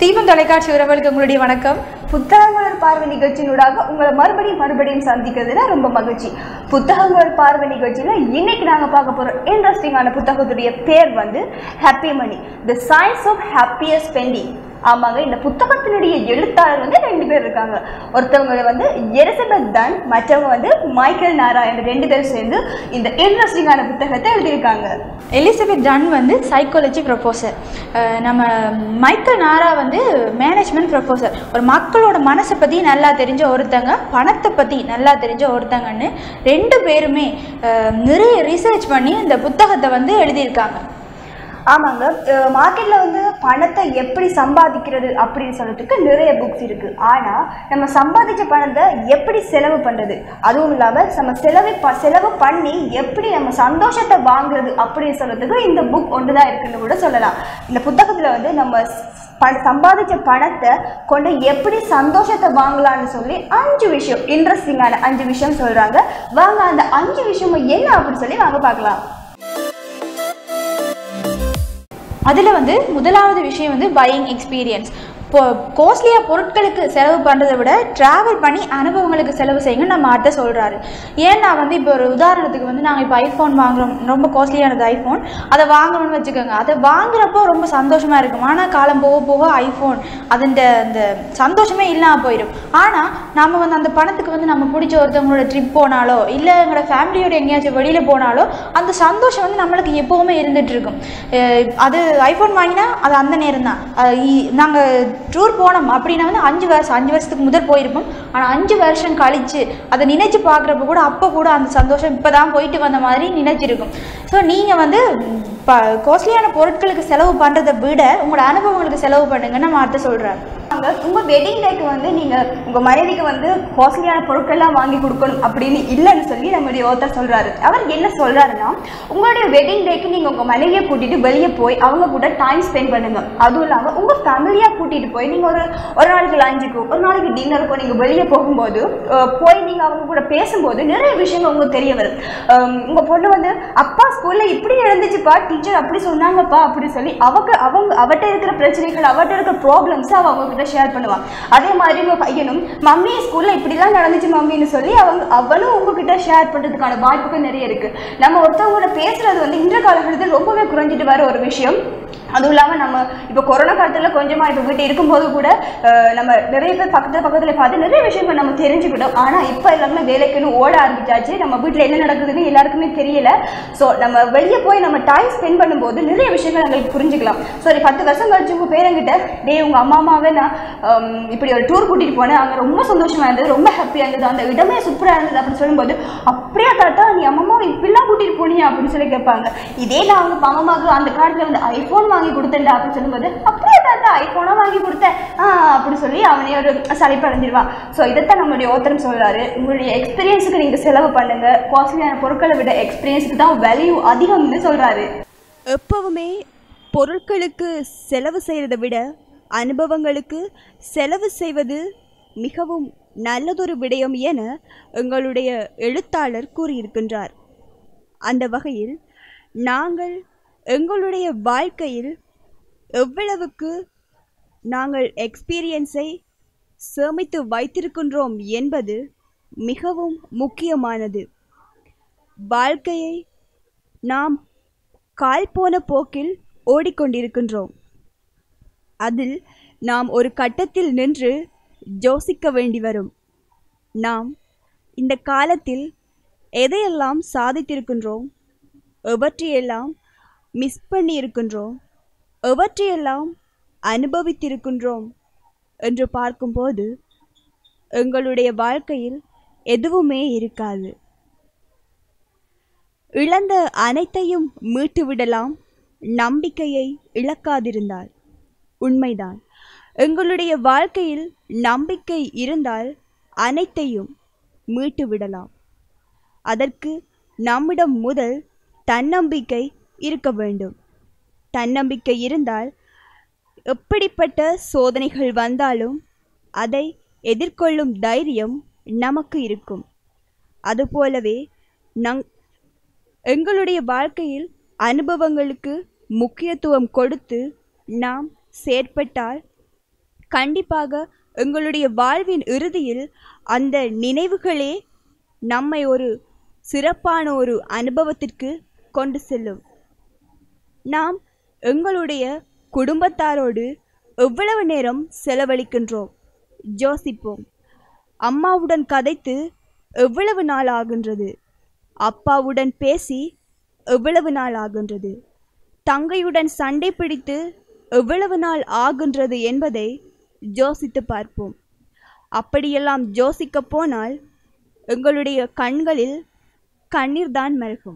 தீபம் தொலைக்காட்சி உறவுகளுக்கு உங்களுடைய வணக்கம் புத்தகங்களோட பார்வை நிகழ்ச்சியினூடாக உங்களை மறுபடியும் மறுபடியும் சந்திக்கிறதுல ரொம்ப மகிழ்ச்சி புத்தகங்களோட பார்வை நிகழ்ச்சியில் இன்னைக்கு நாங்கள் பார்க்க போகிற இன்ட்ரெஸ்டிங்கான புத்தகத்துடைய பேர் வந்து happy money the science of happier spending ஆமாங்க இந்த புத்தகத்தினுடைய எழுத்தாளர் வந்து ரெண்டு பேர் இருக்காங்க ஒருத்தவங்க வந்து எலிசபெத் தன் மற்றவங்க வந்து மைக்கேல் நாரா என்ற ரெண்டு பேரும் சேர்ந்து இந்த இன்ட்ரெஸ்டிங்கான புத்தகத்தை எழுதியிருக்காங்க எலிசபெத் டன் வந்து சைக்காலஜி ப்ரொஃபஸர் நம்ம மைக்கேல் நாரா வந்து மேனேஜ்மெண்ட் ப்ரொஃபஸர் ஒரு மக்களோட மனசை பற்றி நல்லா தெரிஞ்ச ஒருத்தங்க பணத்தை பற்றி நல்லா தெரிஞ்ச ஒருத்தங்கன்னு ரெண்டு பேருமே அஹ், நிறைய ரிசர்ச் பண்ணி இந்த புத்தகத்தை வந்து எழுதியிருக்காங்க ஆமாங்க மார்க்கெட்டில் வந்து பணத்தை எப்படி சம்பாதிக்கிறது அப்படின்னு சொல்றதுக்கு நிறைய புக்ஸ் இருக்குது ஆனால் நம்ம சம்பாதிச்ச பணத்தை எப்படி செலவு பண்ணுறது அதுவும் இல்லாமல் நம்ம செலவு ப செலவு பண்ணி எப்படி நம்ம சந்தோஷத்தை வாங்குறது அப்படின்னு சொல்றதுக்கு இந்த புக் ஒன்று தான் இருக்குன்னு கூட சொல்லலாம் இந்த புத்தகத்தில் வந்து நம்ம ஸ்- பண சம்பாதிச்ச பணத்தை கொண்டு எப்படி சந்தோஷத்தை வாங்கலாம்னு சொல்லி அஞ்சு விஷயம் இன்ட்ரெஸ்டிங்கான அஞ்சு விஷயம் சொல்கிறாங்க வாங்க அந்த அஞ்சு விஷயமும் என்ன அப்படின்னு சொல்லி வாங்க பார்க்கலாம் அதில் வந்து முதலாவது விஷயம் வந்து பையிங் எக்ஸ்பீரியன்ஸ் இப்போ கோஸ்ட்லியாக பொருட்களுக்கு செலவு பண்ணுறதை விட ட்ராவல் பண்ணி அனுபவங்களுக்கு செலவு செய்யுங்க நம்ம அத்தை சொல்கிறாரு ஏன்னா வந்து இப்போ ஒரு உதாரணத்துக்கு வந்து நாங்கள் இப்போ ஐஃபோன் வாங்குறோம் ரொம்ப காஸ்ட்லியானது ஐஃபோன் அதை வாங்கணும்னு வச்சுக்கோங்க அதை வாங்குறப்போ ரொம்ப சந்தோஷமாக இருக்கும் ஆனால் காலம் போக போக ஐஃபோன் அதன் அந்த சந்தோஷமே இல்லாமல் போயிடும் ஆனால் நம்ம வந்து அந்த பணத்துக்கு வந்து நம்ம பிடிச்ச ஒருத்தவங்களோட ட்ரிப் போனாலோ இல்லை எங்களோட ஃபேமிலியோட எங்கேயாச்சும் வெளியில் போனாலோ அந்த சந்தோஷம் வந்து நம்மளுக்கு எப்போவுமே இருந்துட்டு இருக்கும் அஹ் அது ஐஃபோன் வாங்கினா அது அந்த நேரம் தான் நாங்கள் டூர் போனோம் அப்படின்னா வந்து அஞ்சு வருஷம் அஞ்சு வருஷத்துக்கு முதல் போயிருப்போம் ஆனால் அஞ்சு வருஷம் கழிச்சு அதை நினைச்சு பார்க்குறப்ப கூட அப்போ கூட அந்த சந்தோஷம் இப்போ தான் போயிட்டு வந்த மாதிரி நினைச்சிருக்கும் ஸோ நீங்கள் வந்து ப காஸ்ட்லியான பொருட்களுக்கு செலவு பண்ணுறதை விட உங்களோட அனுபவங்களுக்கு செலவு பண்ணுங்கன்னு நம்ம அர்த்தம் சொல்கிறார் அங்க உங்க வெட்டிங் டேக்கு வந்து நீங்க உங்க மனைவிக்கு வந்து காஸ்ட்லியான பொருட்கள்லாம் வாங்கி கொடுக்கணும் அப்படின்னு இல்லைன்னு சொல்லி நம்முடைய ஒருத்தர் சொல்றாரு அவர் என்ன சொல்றாருன்னா உங்களுடைய வெட்டிங் டேக்கு நீங்க உங்க மனைவியை கூட்டிட்டு வெளியே போய் அவங்க கூட டைம் ஸ்பெண்ட் பண்ணுங்க அதுவும் இல்லாம உங்க ஃபேமிலியா கூட்டிட்டு போய் நீங்க ஒரு ஒரு நாளைக்கு லஞ்சுக்கோ ஒரு நாளைக்கு டின்னருக்கோ நீங்க வெளியே போகும்போது அஹ், போய் நீங்க அவங்க கூட பேசும்போது நிறைய விஷயங்கள் உங்களுக்கு தெரிய வரும் அஹ், உங்க பொண்ணு வந்து அப்பா ஸ்கூல்ல இப்படி இருந்துச்சுப்பா டீச்சர் அப்படி சொன்னாங்கப்பா அப்படி சொல்லி அவங்க அவங்க அவட்ட இருக்கிற பிரச்சனைகள் அவட்ட இருக்கிற ப்ராப்ளம்ஸ் அவ அவங்க கிட்ட ஷேர் பண்ணுவான் அதே மாதிரி உங்க பையனும் மம்மி ஸ்கூல்ல இப்படிலாம் நடந்துச்சு மம்மின்னு சொல்லி அவங்க அவனும் உங்ககிட்ட ஷேர் பண்றதுக்கான வாய்ப்புகள் நிறைய இருக்கு நம்ம ஒருத்தவங்களோட பேசுறது வந்து இன்றைய காலகட்டத்தில் ரொம்பவே குறைஞ்சிட்டு வர ஒரு விஷயம் அதுவும் இல்லாமல் நம்ம இப்போ கொரோனா காலத்தில் கொஞ்சமாக இப்போ வீட்டு இருக்கும்போது கூட அஹ், நம்ம நிறைய பேர் பக்கத்தில் பக்கத்தில் பார்த்து நிறைய விஷயங்கள் நம்ம தெரிஞ்சுக்கிட்டோம் ஆனால் இப்போ எல்லாருமே வேலைக்குன்னு ஓட ஆரம்பிச்சாச்சு நம்ம வீட்டில் என்ன நடக்குதுன்னு எல்லாருக்குமே தெரியல ஸோ நம்ம வெளியே போய் நம்ம டைம் ஸ்பெண்ட் பண்ணும்போது நிறைய விஷயங்கள் எங்களுக்கு புரிஞ்சுக்கலாம் சரி பத்து வருஷம் கழிச்சு உங்கள் பேரங்கிட்ட டே உங்கள் அம்மா அம்மாவே நான் ஹம், இப்படி ஒரு டூர் கூட்டிகிட்டு போனேன் அங்கே ரொம்ப சந்தோஷமாக இருந்தது ரொம்ப ஹாப்பியாக இருந்தது அந்த இடமே சூப்பராக இருந்தது அப்படின்னு சொல்லும்போது அப்படியே தாத்தா நீ அம்மாவை இப்படிலாம் கூட்டிகிட்டு போனியா அப்படின்னு சொல்லி கேட்பாங்க இதே நான் அவங்க அம்மாவுக்கு அந்த காலத்தில் வந்து ஐஃபோன் வாங்கி கொடுத்தேன்டா அப்படின்னு சொல்லும்போது அப்படியே தாத்தா ஐஃபோனாக வாங்கி கொடுத்தேன் ஆ அப்படி சொல்லி அவனே ஒரு சளிப்படைஞ்சிருவான் ஸோ இதைத்தான் நம்மளுடைய ஓத்தரம் சொல்றாரு உங்களுடைய எக்ஸ்பீரியன்ஸுக்கு நீங்கள் செலவு பண்ணுங்க காஸ்ட்லியான பொருட்களை விட எக்ஸ்பீரியன்ஸுக்கு தான் வேல்யூ அதிகம்னு சொல்றாரு எப்பவுமே பொருட்களுக்கு செலவு செய்கிறதை விட அனுபவங்களுக்கு செலவு செய்வது மிகவும் நல்லதொரு விடயம் என எங்களுடைய எழுத்தாளர் கூறியிருக்கின்றார் அந்த வகையில் நாங்கள் எங்களுடைய வாழ்க்கையில் எவ்வளவுக்கு நாங்கள் எக்ஸ்பீரியன்ஸை சேமித்து வைத்திருக்கின்றோம் என்பது மிகவும் முக்கியமானது வாழ்க்கையை நாம் கால் போன போக்கில் ஓடிக்கொண்டிருக்கின்றோம் அதில் நாம் ஒரு கட்டத்தில் நின்று யோசிக்க வேண்டி வரும் நாம் இந்த காலத்தில் எதையெல்லாம் சாதித்திருக்கின்றோம் எவற்றையெல்லாம் மிஸ் பண்ணி இருக்கின்றோம் எவற்றையெல்லாம் அனுபவித்திருக்கின்றோம் என்று பார்க்கும்போது எங்களுடைய வாழ்க்கையில் எதுவுமே இருக்காது இழந்த அனைத்தையும் மீட்டு விடலாம் நம்பிக்கையை இழக்காதிருந்தால் உண்மைதான் எங்களுடைய வாழ்க்கையில் நம்பிக்கை இருந்தால் அனைத்தையும் மீட்டு விடலாம் அதற்கு நம்மிடம் முதல் தன்னம்பிக்கை இருக்க வேண்டும் தன்னம்பிக்கை இருந்தால் எப்படிப்பட்ட சோதனைகள் வந்தாலும் அதை எதிர்கொள்ளும் தைரியம் நமக்கு இருக்கும் அதுபோலவே நங் எங்களுடைய வாழ்க்கையில் அனுபவங்களுக்கு முக்கியத்துவம் கொடுத்து நாம் செயற்பட்டால் கண்டிப்பாக எங்களுடைய வாழ்வின் இறுதியில் அந்த நினைவுகளே நம்மை ஒரு சிறப்பான ஒரு அனுபவத்திற்கு கொண்டு செல்லும் நாம் எங்களுடைய குடும்பத்தாரோடு எவ்வளவு நேரம் செலவழிக்கின்றோம் யோசிப்போம் அம்மாவுடன் கதைத்து எவ்வளவு நாள் ஆகின்றது அப்பாவுடன் பேசி எவ்வளவு நாள் ஆகின்றது தங்கையுடன் சண்டை பிடித்து எவ்வளவு நாள் ஆகின்றது என்பதை யோசித்து பார்ப்போம் அப்படியெல்லாம் யோசிக்கப் போனால் எங்களுடைய கண்களில் கண்ணீர் தான் மல்கும்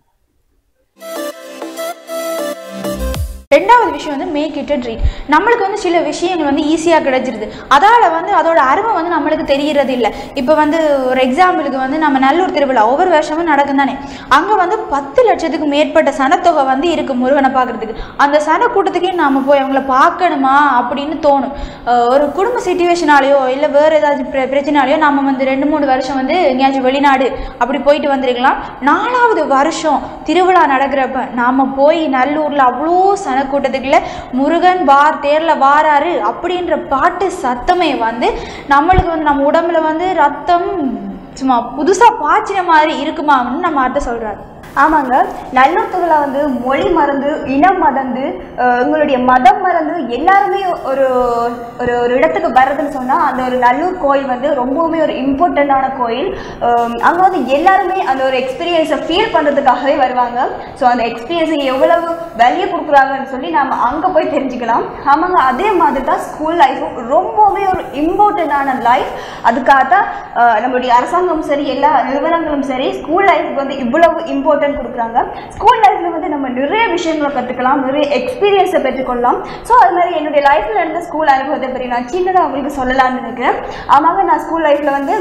ரெண்டாவது விஷயம் வந்து மேக் இட் ட்ரீட் நம்மளுக்கு வந்து சில விஷயங்கள் வந்து ஈஸியாக கிடைச்சிருது அதால் வந்து அதோட அருமை வந்து நம்மளுக்கு தெரியறது இல்லை இப்போ வந்து ஒரு எக்ஸாம்பிளுக்கு வந்து நம்ம நல்லூர் திருவிழா ஒவ்வொரு வருஷமும் நடக்கும் தானே அங்கே வந்து பத்து லட்சத்துக்கு மேற்பட்ட சனத்தொகை வந்து இருக்குது முருகனை பார்க்குறதுக்கு அந்த சன கூட்டத்துக்கே நாம் போய் அவங்கள பார்க்கணுமா அப்படின்னு தோணும் அஹ் ஒரு குடும்ப சுச்சுவேஷனாலேயோ இல்லை வேறு ஏதாச்சும் பிர பிரச்சனாலேயோ நம்ம வந்து ரெண்டு மூணு வருஷம் வந்து எங்கேயாச்சும் வெளிநாடு அப்படி போயிட்டு வந்திருக்கலாம் நாலாவது வருஷம் திருவிழா நடக்கிறப்ப நாம் போய் நல்லூரில் அவ்வளோ சனக்கூட்டத்துக்குள்ள முருகன் வார் தேரில் வாராரு அப்படின்ற பாட்டு சத்தமே வந்து நம்மளுக்கு வந்து நம்ம உடம்புல வந்து ரத்தம் சும்மா புதுசாக பாய்ச்சின மாதிரி இருக்குமான்னு நம்ம அர்த்தம் சொல்கிறாரு ஆமாங்க நல்லூர் திருவிழா வந்து மொழி மறந்து இனம் மறந்து அஹ், எங்களுடைய மதம் மறந்து எல்லாருமே ஒரு ஒரு ஒரு இடத்துக்கு வர்றதுன்னு சொன்னால் அந்த ஒரு நல்லூர் கோயில் வந்து ரொம்பவுமே ஒரு இம்பார்ட்டண்ட்டான கோயில் அங்கே வந்து எல்லாருமே அந்த ஒரு எக்ஸ்பீரியன்ஸை ஃபீல் பண்ணுறதுக்காகவே வருவாங்க ஸோ அந்த எக்ஸ்பீரியன்ஸை எவ்வளவு வேல்யூ கொடுக்குறாங்கன்னு சொல்லி நம்ம அங்கே போய் தெரிஞ்சுக்கலாம் ஆமாங்க அதே மாதிரி தான் ஸ்கூல் லைஃபும் ரொம்பவுமே ஒரு இம்பார்ட்டண்ட்டான லைஃப் அதுக்காக தான் அஹ், நம்மளுடைய அரசாங்கமும் சரி எல்லா நிறுவனங்களும் சரி ஸ்கூல் லைஃப்க்கு வந்து இவ்வளவு இம்பார்ட்டன்ட் கொடுக்குறாங்க ஸ்கூல் லைஃப்பில் வந்து நம்ம நிறைய விஷயங்களை கற்றுக்கலாம் நிறைய எக்ஸ்பீரியன்ஸை பெற்றுக்கொள்ளலாம் ஸோ அது மாதிரி என்னுடைய லைஃப்பில் நடந்த ஸ்கூல் அனுபவத்தை பற்றி நான் சின்னதாக உங்களுக்கு சொல்லலாம்னு நினைக்கிறேன் ஆமாங்க நான் ஸ்கூல் லைஃப்பில் வந்து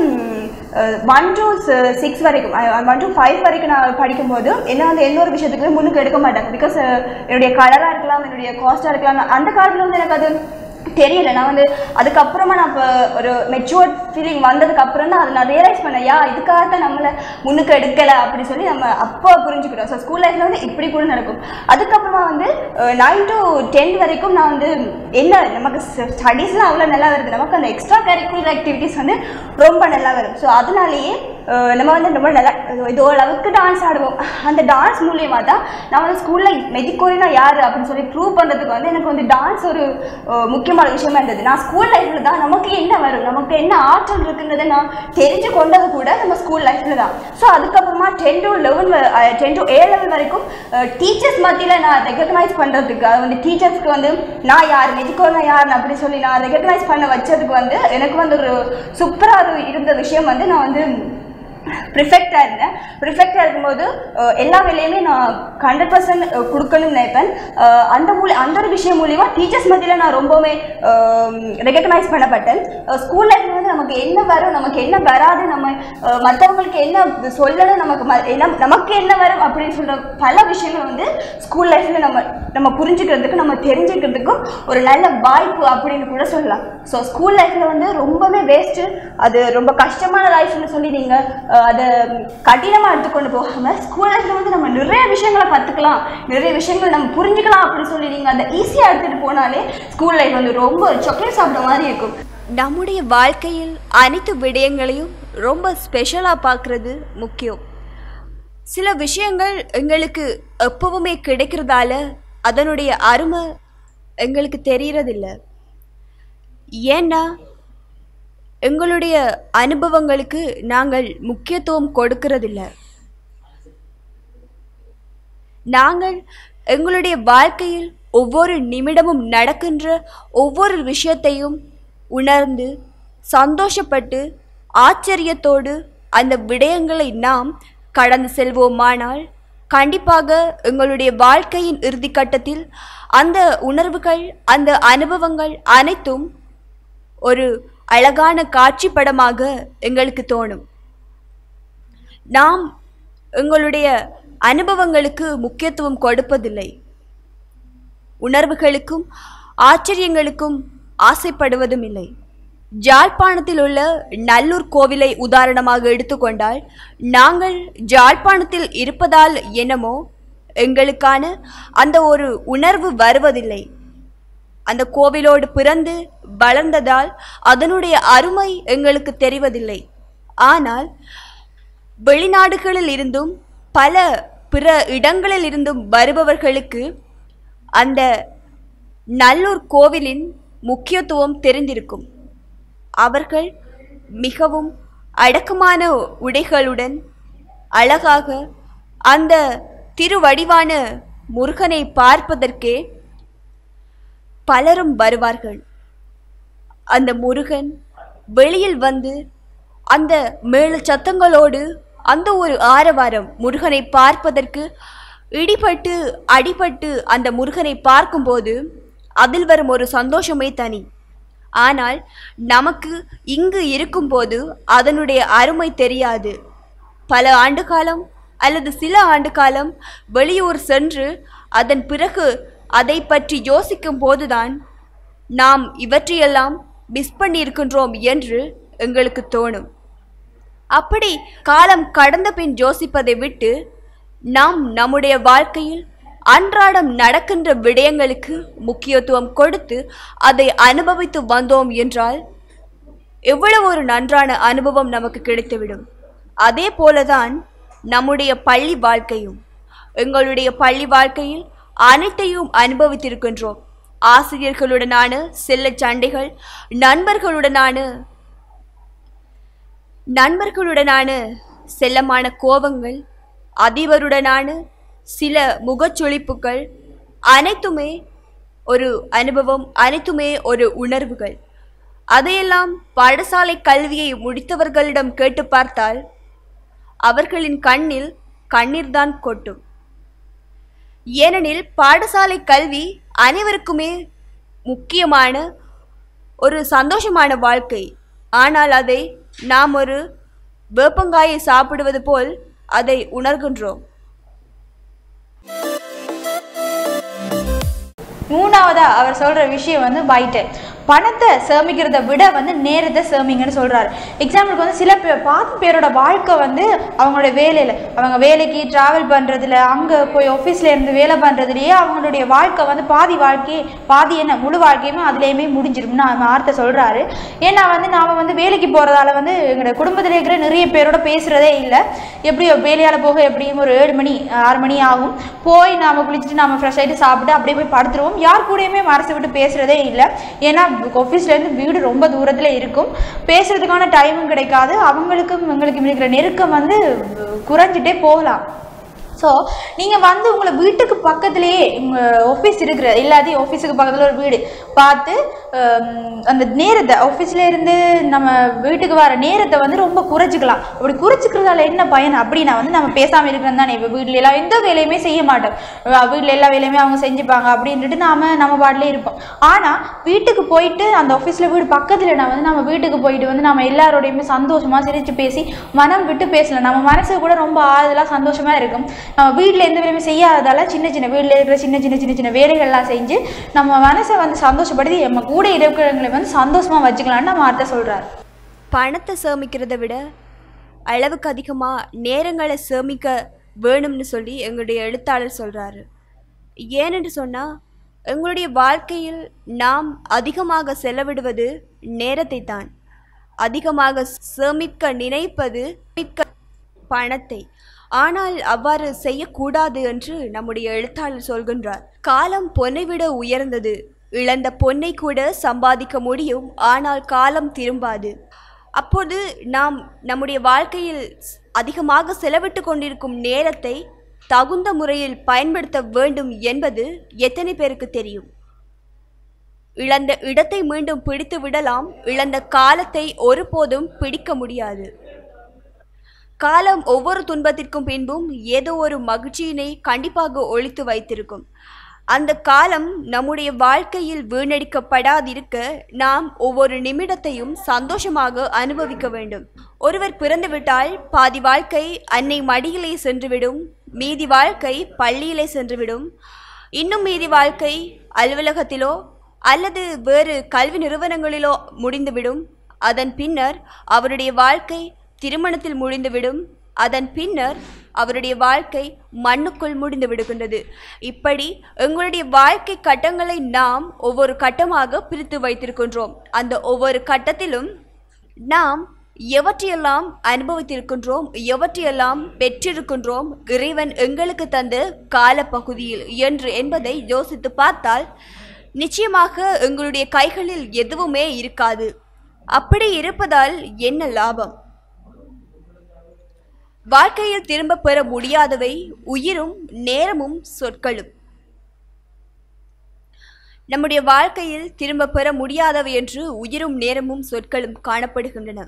ஒன் டு சிக்ஸ் வரைக்கும் ஒன் டு ஃபைவ் வரைக்கும் நான் படிக்கும்போது என்ன வந்து எந்த ஒரு விஷயத்துக்குமே முன்னுக்கு எடுக்க மாட்டாங்க பிகாஸ் என்னுடைய கலராக இருக்கலாம் என்னுடைய காஸ்ட்டாக இருக்கலாம் நான் அந்த காலத்தில் வந்து எனக்கு அது தெரியல நான் வந்து அதுக்கப்புறமா நான் இப்போ ஒரு மெச்சூர்ட் ஃபீலிங் வந்ததுக்கு அப்புறம் தான் அதை நான் ரியலைஸ் பண்ணேன் யா இதுக்காக தான் நம்மளை முன்னுக்கு எடுக்கலை அப்படி சொல்லி நம்ம அப்போ புரிஞ்சுக்கிட்டோம் ஸோ ஸ்கூல் லைஃப்பில் வந்து இப்படி கூட நடக்கும் அதுக்கப்புறமா வந்து நைன் டு டென்த் வரைக்கும் நான் வந்து என்ன நமக்கு ஸ்டடீஸ்லாம் அவ்வளோ நல்லா வருது நமக்கு அந்த எக்ஸ்ட்ரா கரிக்குலர் ஆக்டிவிட்டீஸ் வந்து ரொம்ப நல்லா வரும் ஸோ அதனாலேயே அஹ், நம்ம வந்து ரொம்ப நல்லா இது ஓரளவுக்கு டான்ஸ் ஆடுவோம் அந்த டான்ஸ் மூலியமாக தான் நான் வந்து ஸ்கூலில் மெஜிக்கோரினா யார் அப்படின்னு சொல்லி ப்ரூவ் பண்ணுறதுக்கு வந்து எனக்கு வந்து டான்ஸ் ஒரு அஹ், முக்கியமான விஷயமா இருந்தது நான் ஸ்கூல் லைஃப்பில் தான் நமக்கு என்ன வரும் நமக்கு என்ன ஆற்றல் இருக்குன்றதை நான் தெரிஞ்சு கொண்டது கூட நம்ம ஸ்கூல் லைஃப்பில் தான் ஸோ அதுக்கப்புறமா ten to eleven ten to A level வரைக்கும் டீச்சர்ஸ் மத்தியில் நான் ரெகக்னைஸ் பண்ணுறதுக்கு அது வந்து டீச்சர்ஸ்க்கு வந்து நான் யார் மெஜிக்கோனா யார் அப்படி சொல்லி நான் ரெகக்னைஸ் பண்ண வச்சதுக்கு வந்து எனக்கு வந்து ஒரு சூப்பராக இருந்த விஷயம் வந்து நான் வந்து ப்ரிஃபெக்டாக இருந்தேன் ப்ரிஃபெக்டாக இருக்கும்போது அஹ், எல்லா வேலையுமே நான் ஹண்ட்ரட் பர்சன்ட் கொடுக்கணும்னு நினைப்பேன் அஹ், அந்த மூலி அந்த ஒரு விஷயம் மூலிமா டீச்சர்ஸ் மத்தியில் நான் ரொம்பவுமே ரெகக்னைஸ் பண்ணப்பட்டேன் ஸ்கூல் லைஃப்பில் வந்து நமக்கு என்ன வரும் நமக்கு என்ன வராது நம்ம அஹ், மற்றவங்களுக்கு என்ன சொல்லணும் நமக்கு ம- என்ன நமக்கு என்ன வரும் அப்படின்னு சொல்கிற பல விஷயங்கள் வந்து ஸ்கூல் லைஃப்பில் நம்ம நம்ம புரிஞ்சுக்கிறதுக்கு நம்ம தெரிஞ்சுக்கிறதுக்கும் ஒரு நல்ல வாய்ப்பு அப்படின்னு கூட சொல்லலாம் ஸோ ஸ்கூல் லைஃப்பில் வந்து ரொம்பவே வேஸ்ட்டு அது ரொம்ப கஷ்டமான லைஃப்னு சொல்லி நீங்கள் அதை கடினமாக எடுத்துக்கொண்டு போகாமல் ஸ்கூல் லைஃப்பில் வந்து நம்ம நிறைய விஷயங்களை கற்றுக்கலாம் நிறைய விஷயங்கள் நம்ம புரிஞ்சுக்கலாம் அப்படின்னு சொல்லி நீங்கள் அதை ஈஸியாக எடுத்துகிட்டு போனாலே ஸ்கூல் லைஃப் வந்து ரொம்ப சாக்லேட் சாப்பிட்ற மாதிரி இருக்கும் நம்முடைய வாழ்க்கையில் அனைத்து விடயங்களையும் ரொம்ப ஸ்பெஷலாக பார்க்குறது முக்கியம் சில விஷயங்கள் எங்களுக்கு எப்பவுமே கிடைக்கிறதால அதனுடைய அருமை எங்களுக்கு தெரியறதில்ல ஏன்னா எங்களுடைய அனுபவங்களுக்கு நாங்கள் முக்கியத்துவம் கொடுக்கறதில்ல நாங்கள் எங்களுடைய வாழ்க்கையில் ஒவ்வொரு நிமிடமும் நடக்கின்ற ஒவ்வொரு விஷயத்தையும் உணர்ந்து சந்தோஷப்பட்டு ஆச்சரியத்தோடு அந்த விடயங்களை நாம் கடந்து செல்வோமானால் கண்டிப்பாக எங்களுடைய வாழ்க்கையின் இறுதிக்கட்டத்தில் அந்த உணர்வுகள் அந்த அனுபவங்கள் அனைத்தும் ஒரு அழகான காட்சி படமாக எங்களுக்கு தோணும் நாம் எங்களுடைய அனுபவங்களுக்கு முக்கியத்துவம் கொடுப்பதில்லை உணர்வுகளுக்கும் ஆச்சரியங்களுக்கும் ஆசைப்படுவதும் இல்லை ஜாழ்ப்பாணத்தில் உள்ள நல்லூர் கோவிலை உதாரணமாக எடுத்துக்கொண்டால் நாங்கள் ஜாழ்ப்பாணத்தில் இருப்பதால் என்னமோ எங்களுக்கான அந்த ஒரு உணர்வு வருவதில்லை அந்த கோவிலோடு பிறந்து வளர்ந்ததால் அதனுடைய அருமை எங்களுக்கு தெரிவதில்லை ஆனால் வெளிநாடுகளில் இருந்தும் பல பிற இடங்களில் இருந்தும் வருபவர்களுக்கு அந்த நல்லூர் கோவிலின் முக்கியத்துவம் தெரிந்திருக்கும் அவர்கள் மிகவும் அடக்கமான உடைகளுடன் அழகாக அந்த திருவடிவான முருகனை பார்ப்பதற்கே பலரும் வருவார்கள் அந்த முருகன் வெளியில் வந்து அந்த மேள சத்தங்களோடு அந்த ஒரு ஆரவாரம் முருகனை பார்ப்பதற்கு இடிபட்டு அடிபட்டு அந்த முருகனை பார்க்கும்போது அதில் வரும் ஒரு சந்தோஷமே தனி ஆனால் நமக்கு இங்கு இருக்கும்போது அதனுடைய அருமை தெரியாது பல ஆண்டு காலம் அல்லது சில ஆண்டு காலம் வெளியூர் சென்று அதன் பிறகு அதை பற்றி யோசிக்கும் போதுதான் நாம் இவற்றையெல்லாம் மிஸ் பண்ணியிருக்கின்றோம் என்று எங்களுக்கு தோணும் அப்படி காலம் கடந்த பின் யோசிப்பதை விட்டு நாம் நம்முடைய வாழ்க்கையில் அன்றாடம் நடக்கின்ற விடயங்களுக்கு முக்கியத்துவம் கொடுத்து அதை அனுபவித்து வந்தோம் என்றால் எவ்வளவு ஒரு நன்றான அனுபவம் நமக்கு கிடைத்துவிடும் அதே போலதான் நம்முடைய பள்ளி வாழ்க்கையும் எங்களுடைய பள்ளி வாழ்க்கையில் அனைத்தையும் அனுபவித்திருக்கின்றோம் ஆசிரியர்களுடனான செல்ல சண்டைகள் நண்பர்களுடனான நண்பர்களுடனான செல்லமான கோபங்கள் அதிபருடனான சில முகச்சொலிப்புகள் அனைத்துமே ஒரு அனுபவம் அனைத்துமே ஒரு உணர்வுகள் அதையெல்லாம் பாடசாலை கல்வியை முடித்தவர்களிடம் கேட்டு பார்த்தால் அவர்களின் கண்ணில் கண்ணீர்தான் கொட்டும் ஏனெனில் பாடசாலை கல்வி அனைவருக்குமே முக்கியமான ஒரு சந்தோஷமான வாழ்க்கை ஆனால் அதை நாம் ஒரு வேப்பங்காயை சாப்பிடுவது போல் அதை உணர்கின்றோம் மூணாவதா அவர் சொல்ற விஷயம் வந்து பைட்டு பணத்தை சேமிக்கிறத விட வந்து நேரத்தை சேமிங்கன்னு சொல்றாரு எக்ஸாம்பிளுக்கு வந்து சில பேர் பாதி பேரோட வாழ்க்கை வந்து அவங்களோட வேலையில் அவங்க வேலைக்கு ட்ராவல் பண்ணுறதுல அங்கே போய் ஆஃபீஸில் இருந்து வேலை பண்ணுறதுலையே அவங்களுடைய வாழ்க்கை வந்து பாதி வாழ்க்கையே பாதி என்ன முழு வாழ்க்கையுமே அதுலேயுமே முடிஞ்சிரும்னு அவன் வார்த்தை சொல்கிறாரு ஏன்னா வந்து நாம் வந்து வேலைக்கு போகிறதால வந்து எங்களோட குடும்பத்தில் இருக்கிற நிறைய பேரோட பேசுகிறதே இல்லை எப்படி வேலையால் போக எப்படியும் ஒரு ஏழு மணி ஆறு மணி ஆகும் போய் நாம் குளிச்சுட்டு நாம் ஃப்ரெஷ் ஆகிட்டு சாப்பிட்டு அப்படியே போய் படுத்துருவோம் யார் கூடயுமே மனசு விட்டு பேசுகிறதே இல்லை ஏன்னா ஆஃபீஸ்லேருந்து வீடு ரொம்ப தூரத்தில் இருக்கும் பேசுகிறதுக்கான டைமும் கிடைக்காது அவங்களுக்கும் எங்களுக்கும் இருக்கிற நெருக்கம் வந்து குறைஞ்சிட்டே போகலாம் ஸோ நீங்கள் வந்து உங்களை வீட்டுக்கு பக்கத்துலேயே உங்கள் ஆஃபீஸ் இருக்கிற இல்லாட்டி ஆஃபீஸுக்கு பக்கத்தில் ஒரு வீடு பார்த்து ஹம், அந்த நேரத்தை ஆஃபீஸில் இருந்து நம்ம வீட்டுக்கு வர நேரத்தை வந்து ரொம்ப குறைச்சிக்கலாம் அப்படி குறைச்சிக்கிறதால என்ன பயன் அப்படின்னா வந்து நம்ம பேசாமல் இருக்கிறது தானே இப்போ வீட்டில் எல்லாம் எந்த வேலையுமே செய்ய மாட்டோம் வீட்டில் எல்லா வேலையுமே அவங்க செஞ்சுப்பாங்க அப்படின்ட்டு நாம நம்ம பாட்டிலே இருப்போம் ஆனால் வீட்டுக்கு போயிட்டு அந்த ஆஃபீஸில் வீடு பக்கத்தில் நான் வந்து நம்ம வீட்டுக்கு போயிட்டு வந்து நம்ம எல்லாரோடையுமே சந்தோஷமாக சிரித்து பேசி மனம் விட்டு பேசலாம் நம்ம மனசு கூட ரொம்ப ஆறுதலாக சந்தோஷமாக இருக்கும் நம்ம வீட்டில் எந்த வேலையுமே செய்யாததால சின்ன சின்ன வீட்டில் இருக்கிற சின்ன சின்ன சின்ன சின்ன வேலைகள்லாம் செஞ்சு நம்ம மனசை வந்து சந்தோஷப்படுத்தி நம்ம கூட இருக்கிறவங்களை வந்து சந்தோஷமாக வச்சுக்கலாம்னு நம்ம அர்த்தம் சொல்கிறார் பணத்தை சேமிக்கிறதை விட அளவுக்கு அதிகமாக நேரங்களை சேமிக்க வேணும்னு சொல்லி எங்களுடைய எழுத்தாளர் சொல்கிறாரு ஏனென்று சொன்னால் எங்களுடைய வாழ்க்கையில் நாம் அதிகமாக செலவிடுவது நேரத்தை தான் அதிகமாக சேமிக்க நினைப்பது மிக்க பணத்தை ஆனால் அவ்வாறு செய்யக்கூடாது என்று நம்முடைய எழுத்தாளர் சொல்கின்றார் காலம் பொன்னை விட உயர்ந்தது இழந்த பொன்னை கூட சம்பாதிக்க முடியும் ஆனால் காலம் திரும்பாது அப்போது நாம் நம்முடைய வாழ்க்கையில் ஸ்- அதிகமாக செலவிட்டு கொண்டிருக்கும் நேரத்தை தகுந்த முறையில் பயன்படுத்த வேண்டும் என்பது எத்தனை பேருக்கு தெரியும் இழந்த இடத்தை மீண்டும் பிடித்து விடலாம் இழந்த காலத்தை ஒருபோதும் பிடிக்க முடியாது காலம் ஒவ்வொரு துன்பத்திற்கும் பின்பும் ஏதோ ஒரு மகிழ்ச்சியினை கண்டிப்பாக ஒழித்து வைத்திருக்கும் அந்த காலம் நம்முடைய வாழ்க்கையில் வீணடிக்கப்படாதிருக்க நாம் ஒவ்வொரு நிமிடத்தையும் சந்தோஷமாக அனுபவிக்க வேண்டும் ஒருவர் பிறந்துவிட்டால் பாதி வாழ்க்கை அன்னை மடியிலே சென்றுவிடும் மீதி வாழ்க்கை பள்ளியிலே சென்றுவிடும் இன்னும் மீதி வாழ்க்கை அலுவலகத்திலோ அல்லது வேறு கல்வி நிறுவனங்களிலோ முடிந்துவிடும் அதன் பின்னர் அவருடைய வாழ்க்கை திருமணத்தில் முடிந்துவிடும் அதன் பின்னர் அவருடைய வாழ்க்கை மண்ணுக்குள் முடிந்து விடுகின்றது இப்படி எங்களுடைய வாழ்க்கை கட்டங்களை நாம் ஒவ்வொரு கட்டமாக பிரித்து வைத்திருக்கின்றோம் அந்த ஒவ்வொரு கட்டத்திலும் நாம் எவற்றையெல்லாம் அனுபவித்திருக்கின்றோம் எவற்றையெல்லாம் பெற்றிருக்கின்றோம் இறைவன் எங்களுக்கு தந்த காலப்பகுதியில் என்று என்பதை யோசித்து பார்த்தால் நிச்சயமாக எங்களுடைய கைகளில் எதுவுமே இருக்காது அப்படி இருப்பதால் என்ன லாபம் வாழ்க்கையில் திரும்ப பெற முடியாதவை உயிரும் நேரமும் சொற்களும் நம்முடைய வாழ்க்கையில் திரும்ப பெற முடியாதவை என்று உயிரும் நேரமும் சொற்களும் காணப்படுகின்றன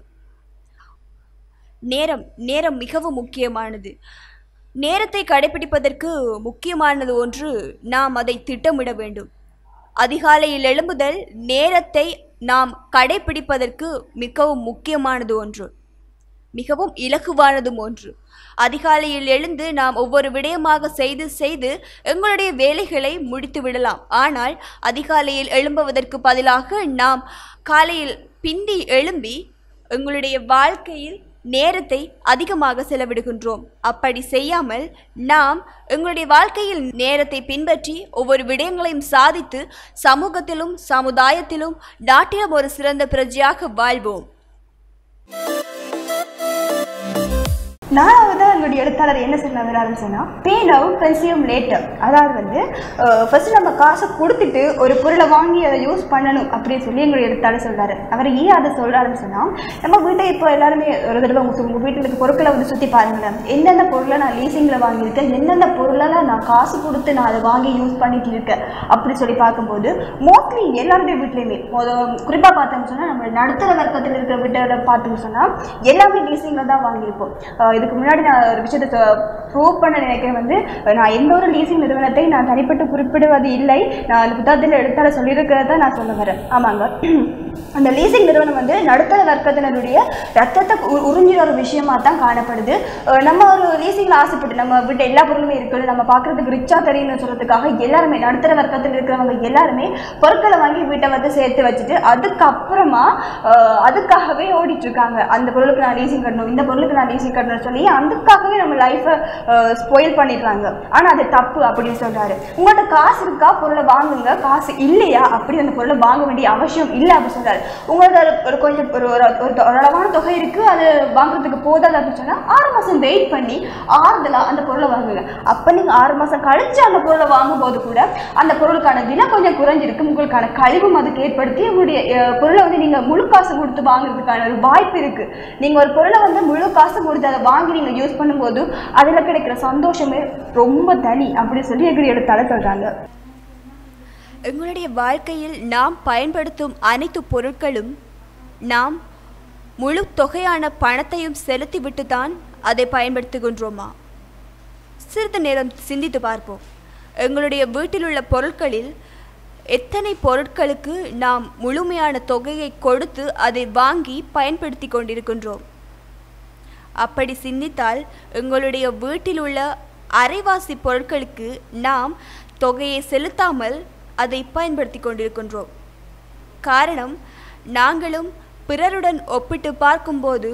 நேரம் நேரம் மிகவும் முக்கியமானது நேரத்தை கடைபிடிப்பதற்கு முக்கியமானது ஒன்று நாம் அதை திட்டமிட வேண்டும் அதிகாலையில் எழும்புதல் நேரத்தை நாம் கடைபிடிப்பதற்கு மிகவும் முக்கியமானது ஒன்று மிகவும் இலகுவானதும் ஒன்று அதிகாலையில் எழுந்து நாம் ஒவ்வொரு விடயமாக செய்து செய்து எங்களுடைய வேலைகளை முடித்து விடலாம் ஆனால் அதிகாலையில் எழும்புவதற்கு பதிலாக நாம் காலையில் பிந்தி எழும்பி எங்களுடைய வாழ்க்கையில் நேரத்தை அதிகமாக செலவிடுகின்றோம் அப்படி செய்யாமல் நாம் எங்களுடைய வாழ்க்கையில் நேரத்தை பின்பற்றி ஒவ்வொரு விடயங்களையும் சாதித்து சமூகத்திலும் சமுதாயத்திலும் நாட்டிலும் ஒரு சிறந்த பிரஜையாக வாழ்வோம் நாலாவது எங்களுடைய எழுத்தாளர் என்ன சொல்ல வராருன்னு சொன்னால் பே நவ் கன்சியூம் லேட்டர் அதாவது வந்து ஃபர்ஸ்ட் நம்ம காசை கொடுத்துட்டு ஒரு பொருளை வாங்கி அதை யூஸ் பண்ணணும் அப்படின்னு சொல்லி எங்களுடைய எழுத்தாளர் சொல்றாரு அவர் ஏன் அதை சொல்றாருன்னு சொன்னால் நம்ம வீட்டை இப்போ எல்லாருமே ஒரு தடவை உங்க உங்கள் வீட்டில் இருக்க பொருட்களை வந்து சுற்றி பாருங்களேன் எந்தெந்த பொருளை நான் லீசிங்கில் வாங்கியிருக்கேன் எந்தெந்த பொருளை நான் காசு கொடுத்து நான் அதை வாங்கி யூஸ் பண்ணிட்டு இருக்கேன் அப்படி சொல்லி பார்க்கும்போது மோஸ்ட்லி எல்லாருடைய வீட்லேயுமே குறிப்பாக பார்த்தோம்னு சொன்னால் நம்ம நடுத்தர வர்க்கத்தில் இருக்கிற வீட்டை பார்த்தோம்னு சொன்னால் எல்லாமே லீசிங்கில் தான் வாங்கியிருப்போம் அஹ் இதுக்கு முன்னாடி நான் ஒரு விஷயத்தை ப்ரூவ் பண்ண நினைக்கிறேன் வந்து நான் எந்த ஒரு லீசிங் நிறுவனத்தை நான் தனிப்பட்டு குறிப்பிடுவது இல்லை நான் அந்த புத்தகத்தில் எழுத்தாளர் சொல்லியிருக்கிறத நான் சொல்ல வரேன் ஆமாங்க அந்த லீசிங் நிறுவனம் வந்து நடுத்தர வர்க்கத்தினருடைய ரத்தத்தை உ- உறிஞ்சிற ஒரு விஷயமா தான் காணப்படுது அஹ் நம்ம ஒரு லீசிங்கில் ஆசைப்பட்டு நம்ம வீட்டு எல்லா பொருளுமே இருக்குது நம்ம பார்க்குறதுக்கு ரிச்சாக தெரியும்னு சொல்கிறதுக்காக எல்லாருமே நடுத்தர வர்க்கத்தில் இருக்கிறவங்க எல்லாருமே பொருட்களை வாங்கி வீட்டை வந்து சேர்த்து வச்சுட்டு அதுக்கப்புறமா அஹ், அதுக்காகவே ஓடிட்டு இருக்காங்க அந்த பொருளுக்கு நான் லீசிங் கட்டணும் இந்த பொருளுக்கு நான் லீசிங் கட்டணும்னு சொல்லி அதுக்காகவே நம்ம லைஃப்பை ஸ்பாயில் பண்ணிடுறாங்க ஆனால் அது தப்பு அப்படின்னு சொல்றாரு உங்கள்கிட்ட காசு இருக்கா பொருளை வாங்குங்க காசு இல்லையா அப்படி அந்த பொருளை வாங்க வேண்டிய அவசியம் இல்லை அப்படின்னு சொல்றாரு உங்களோட ஒரு- ஒரு கொஞ்சம் ஒரு ஒரு ஒரு தொ- ஒரு அளவான தொகை இருக்கு அது வாங்குறதுக்கு போதாது அப்படின்னு சொன்னா ஆறு மாசம் வெயிட் பண்ணி ஆறுதலா அந்த பொருளை வாங்குங்க அப்ப நீங்க ஆறு மாசம் கழிச்சு அந்த பொருளை வாங்கும்போது கூட அந்த பொருளுக்கான விலை கொஞ்சம் குறைஞ்சிருக்கு உங்களுக்கான கழிவும் அதுக்கு ஏற்படுத்தி உங்களுடைய அஹ், பொருளை வந்து நீங்க முழு காசு கொடுத்து வாங்குறதுக்கான ஒரு வாய்ப்பு இருக்கு நீங்க ஒரு பொருளை வந்து முழு காசு கொடுத்து அதை வாங்கி நீங்க யூஸ் பண்ணும்போது அதுல கிடைக்கிற சந்தோஷமே ரொம்ப தனி அப்படின்னு சொல்லி எங்கள் எழுத்தாளர் சொல்றாங்க எங்களுடைய வாழ்க்கையில் நாம் பயன்படுத்தும் அனைத்து பொருட்களும் நாம் முழு தொகையான பணத்தையும் செலுத்திவிட்டு தான் அதை பயன்படுத்துகின்றோமா சிறிது நேரம் சிந்தித்து பார்ப்போம் எங்களுடைய வீட்டில் உள்ள பொருட்களில் எத்தனை பொருட்களுக்கு நாம் முழுமையான தொகையை கொடுத்து அதை வாங்கி பயன்படுத்தி கொண்டிருக்கின்றோம் அப்படி சிந்தித்தால் எங்களுடைய வீட்டில் உள்ள அரைவாசி பொருட்களுக்கு நாம் தொகையை செலுத்தாமல் அதை பயன்படுத்தி கொண்டிருக்கின்றோம் காரணம் நாங்களும் பிறருடன் ஒப்பிட்டு பார்க்கும்போது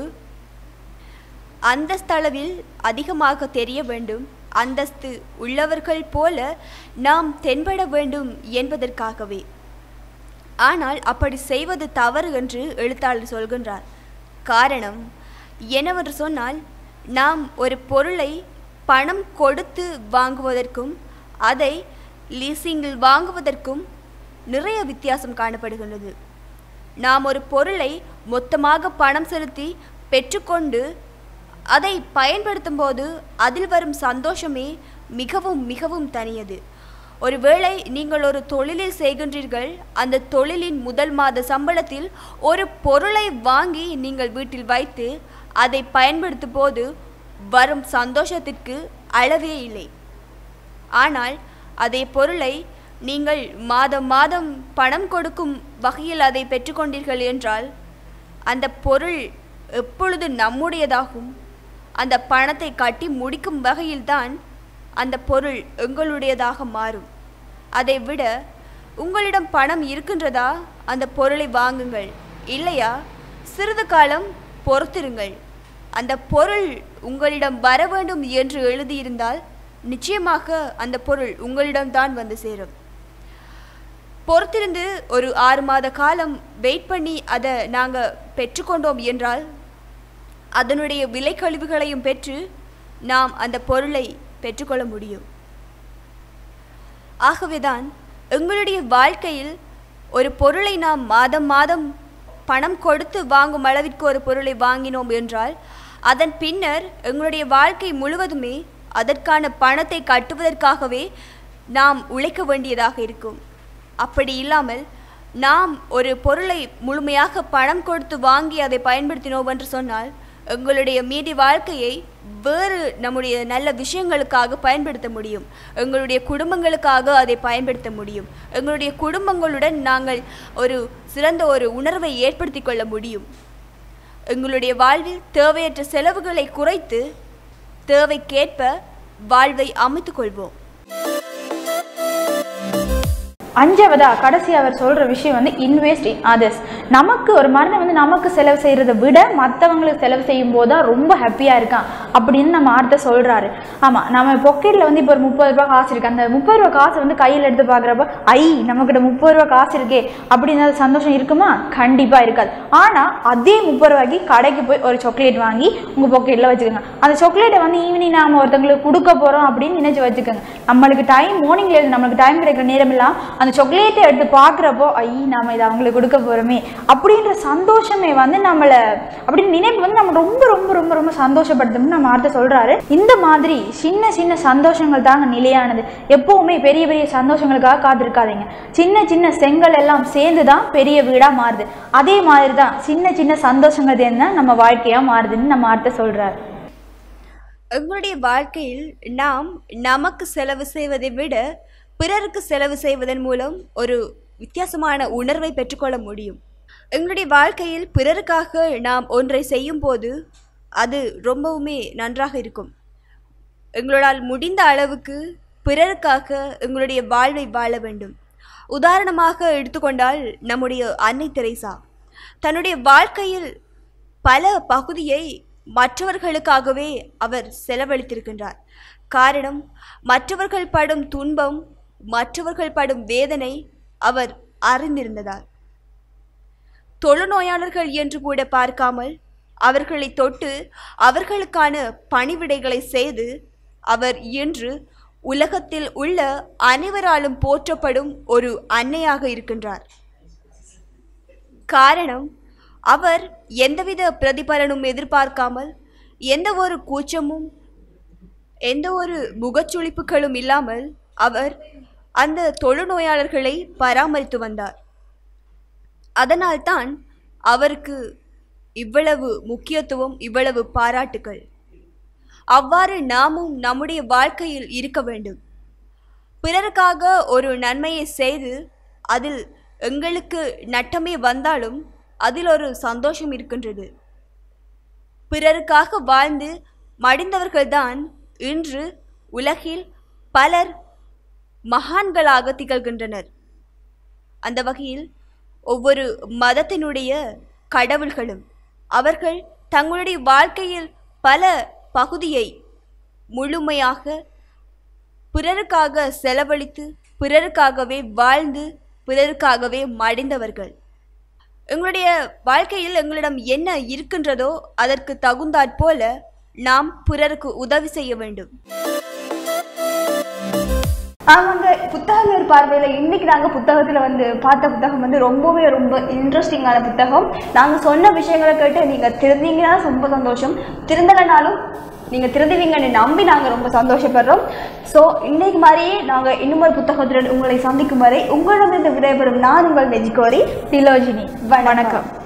அந்தஸ்தளவில் அதிகமாக தெரிய வேண்டும் அந்தஸ்து உள்ளவர்கள் போல நாம் தென்பட வேண்டும் என்பதற்காகவே ஆனால் அப்படி செய்வது தவறு என்று எழுத்தாளர் சொல்கின்றார் காரணம் என்னவென்று சொன்னால் நாம் ஒரு பொருளை பணம் கொடுத்து வாங்குவதற்கும் அதை லீசிங்கில் வாங்குவதற்கும் நிறைய வித்தியாசம் காணப்படுகின்றது நாம் ஒரு பொருளை மொத்தமாக பணம் செலுத்தி பெற்றுக்கொண்டு அதை பயன்படுத்தும் போது அதில் வரும் சந்தோஷமே மிகவும் மிகவும் தனியது ஒருவேளை நீங்கள் ஒரு தொழிலில் செய்கின்றீர்கள் அந்த தொழிலின் முதல் மாத சம்பளத்தில் ஒரு பொருளை வாங்கி நீங்கள் வீட்டில் வைத்து அதை பயன்படுத்தும் போது வரும் சந்தோஷத்திற்கு அளவே இல்லை ஆனால் அதே பொருளை நீங்கள் மாதம் மாதம் பணம் கொடுக்கும் வகையில் அதை பெற்றுக்கொண்டீர்கள் என்றால் அந்த பொருள் எப்பொழுது நம்முடையதாகும் அந்த பணத்தை கட்டி முடிக்கும் வகையில்தான் அந்த பொருள் எங்களுடையதாக மாறும் அதை விட உங்களிடம் பணம் இருக்கின்றதா அந்த பொருளை வாங்குங்கள் இல்லையா சிறிது காலம் பொறுத்திருங்கள் அந்த பொருள் உங்களிடம் வர வேண்டும் என்று எழுதியிருந்தால் நிச்சயமாக அந்த பொருள் உங்களிடம்தான் வந்து சேரும் பொறுத்திருந்து ஒரு ஆறு மாத காலம் வெயிட் பண்ணி அதை நாங்கள் பெற்றுக்கொண்டோம் என்றால் அதனுடைய விலை கழிவுகளையும் பெற்று நாம் அந்த பொருளை பெற்றுக்கொள்ள முடியும் ஆகவேதான் எங்களுடைய வாழ்க்கையில் ஒரு பொருளை நாம் மாதம் மாதம் பணம் கொடுத்து வாங்கும் அளவிற்கு ஒரு பொருளை வாங்கினோம் என்றால் அதன் பின்னர் எங்களுடைய வாழ்க்கை முழுவதுமே அதற்கான பணத்தை கட்டுவதற்காகவே நாம் உழைக்க வேண்டியதாக இருக்கும் அப்படி இல்லாமல் நாம் ஒரு பொருளை முழுமையாக பணம் கொடுத்து வாங்கி அதை பயன்படுத்தினோம் என்று சொன்னால் எங்களுடைய மீதி வாழ்க்கையை வேறு நம்முடைய நல்ல விஷயங்களுக்காக பயன்படுத்த முடியும் எங்களுடைய குடும்பங்களுக்காக அதை பயன்படுத்த முடியும் எங்களுடைய குடும்பங்களுடன் நாங்கள் ஒரு சிறந்த ஒரு உணர்வை ஏற்படுத்தி கொள்ள முடியும் எங்களுடைய வாழ்வில் தேவையற்ற செலவுகளை குறைத்து தேவைக்கேற்ப வாழ்வை அமைத்துக் கொள்வோம் அஞ்சாவதா கடைசி அவர் சொல்கிற விஷயம் வந்து இன்வெஸ்ட் இன் அதர்ஸ் நமக்கு ஒரு மருந்தை வந்து நமக்கு செலவு செய்கிறத விட மற்றவங்களுக்கு செலவு செய்யும் போது தான் ரொம்ப ஹாப்பியாக இருக்கான் அப்படின்னு நம்ம ஆர்த்த சொல்கிறாரு ஆமாம் நம்ம பொக்கெட்டில் வந்து இப்போ ஒரு முப்பது ரூபா காசு இருக்குது அந்த முப்பது ரூபா காசை வந்து கையில் எடுத்து பார்க்குறப்ப ஐ நம்மக்கிட்ட முப்பது ரூபா காசு இருக்கே அப்படின்னு அது சந்தோஷம் இருக்குமா கண்டிப்பாக இருக்காது ஆனால் அதே முப்பது ரூபாய்க்கு கடைக்கு போய் ஒரு சாக்லேட் வாங்கி உங்கள் பொக்கெட்டில் வச்சுக்கோங்க அந்த சாக்லேட்டை வந்து ஈவினிங் நாம் ஒருத்தங்களுக்கு கொடுக்க போகிறோம் அப்படின்னு நினைச்சு வச்சுக்கோங்க நம்மளுக்கு டைம் மார்னிங்ல இருந்து நம்மளுக்கு டைம் கிடைக்கிற நேரமெல்லாம் அந்த சாக்லேட்டை எடுத்து பார்க்குறப்போ ஐ நாம இதை அவங்களுக்கு கொடுக்க போகிறோமே அப்படின்ற சந்தோஷமே வந்து நம்மளை அப்படின்னு நினைப்பு வந்து நம்ம ரொம்ப ரொம்ப ரொம்ப ரொம்ப சந்தோஷப்படுத்தும்னு நம்ம அடுத்து சொல்கிறாரு இந்த மாதிரி சின்ன சின்ன சந்தோஷங்கள் தாங்க நிலையானது எப்போவுமே பெரிய பெரிய சந்தோஷங்களுக்காக காத்திருக்காதீங்க சின்ன சின்ன செங்கல் எல்லாம் சேர்ந்து தான் பெரிய வீடாக மாறுது அதே மாதிரி தான் சின்ன சின்ன சந்தோஷங்கள் சேர்ந்து தான் நம்ம வாழ்க்கையாக மாறுதுன்னு நம்ம அடுத்து சொல்கிறாரு எங்களுடைய வாழ்க்கையில் நாம் நமக்கு செலவு செய்வதை விட பிறருக்கு செலவு செய்வதன் மூலம் ஒரு வித்தியாசமான உணர்வை பெற்றுக்கொள்ள முடியும் எங்களுடைய வாழ்க்கையில் பிறருக்காக நாம் ஒன்றை செய்யும் போது அது ரொம்பவுமே நன்றாக இருக்கும் எங்களால் முடிந்த அளவுக்கு பிறருக்காக எங்களுடைய வாழ்வை வாழ வேண்டும் உதாரணமாக எடுத்துக்கொண்டால் நம்முடைய அன்னை தெரேசா தன்னுடைய வாழ்க்கையில் பல பகுதியை மற்றவர்களுக்காகவே அவர் செலவழித்திருக்கின்றார் காரணம் மற்றவர்கள் படும் துன்பம் மற்றவர்கள் படும் வேதனை அவர் அறிந்திருந்ததால் தொழுநோயாளர்கள் என்று கூட பார்க்காமல் அவர்களை தொட்டு அவர்களுக்கான பணிவிடைகளை செய்து அவர் இன்று உலகத்தில் உள்ள அனைவராலும் போற்றப்படும் ஒரு அன்னையாக இருக்கின்றார் காரணம் அவர் எந்தவித பிரதிபலனும் எதிர்பார்க்காமல் எந்த ஒரு கூச்சமும் எந்த ஒரு முகச்சுளிப்புகளும் இல்லாமல் அவர் அந்த தொழுநோயாளர்களை பராமரித்து வந்தார் அதனால்தான் அவருக்கு இவ்வளவு முக்கியத்துவம் இவ்வளவு பாராட்டுகள் அவ்வாறு நாமும் நம்முடைய வாழ்க்கையில் இருக்க வேண்டும் பிறருக்காக ஒரு நன்மையை செய்து அதில் எங்களுக்கு நட்டமே வந்தாலும் அதில் ஒரு சந்தோஷம் இருக்கின்றது பிறருக்காக வாழ்ந்து மடிந்தவர்கள்தான் இன்று உலகில் பலர் மகான்களாக திகழ்கின்றனர் அந்த வகையில் ஒவ்வொரு மதத்தினுடைய கடவுள்களும் அவர்கள் தங்களுடைய வாழ்க்கையில் பல பகுதியை முழுமையாக பிறருக்காக செலவழித்து பிறருக்காகவே வாழ்ந்து பிறருக்காகவே மடிந்தவர்கள் எங்களுடைய வாழ்க்கையில் எங்களிடம் என்ன இருக்கின்றதோ அதற்கு தகுந்தாற்போல நாம் பிறருக்கு உதவி செய்ய வேண்டும் ஆமாங்க புத்தகங்கள் பார்வையில் இன்னைக்கு நாங்கள் புத்தகத்தில் வந்து பார்த்த புத்தகம் வந்து ரொம்பவே ரொம்ப இன்ட்ரெஸ்டிங்கான புத்தகம் நாங்கள் சொன்ன விஷயங்களை கேட்டு நீங்கள் திருந்தீங்கன்னா ரொம்ப சந்தோஷம் திருந்தலைனாலும் நீங்கள் திருந்துவீங்கன்னு நம்பி நாங்கள் ரொம்ப சந்தோஷப்படுறோம் ஸோ இன்னைக்கு மாதிரியே நாங்கள் இன்னும் ஒரு புத்தகத்துடன் உங்களை சந்திக்கும் வரை உங்களிடமிருந்து விடைபெறும் நான் உங்கள் நெஜிகோரி திலோஜினி வணக்கம். வணக்கம்